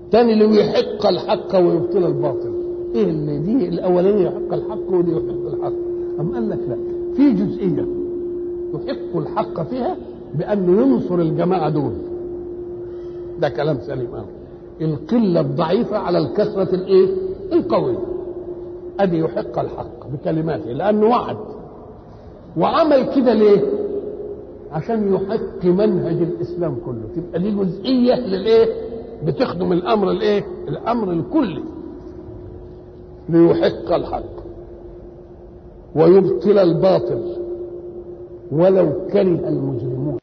تاني ليحق الحق ويبطل الباطل ايه اللي دي الاولانيه يحق الحق ودي يحق الحق أم قال لك لا في جزئيه يحق الحق فيها بانه ينصر الجماعه دول ده كلام سليم قوي القله الضعيفه على الكثره الايه القويه ادي يحق الحق بكلماته لانه وعد وعمل كده ليه عشان يحق منهج الاسلام كله تبقى دي جزئيه للايه بتخدم الامر الايه الامر الكلي ليحق الحق ويبطل الباطل ولو كره المجرمون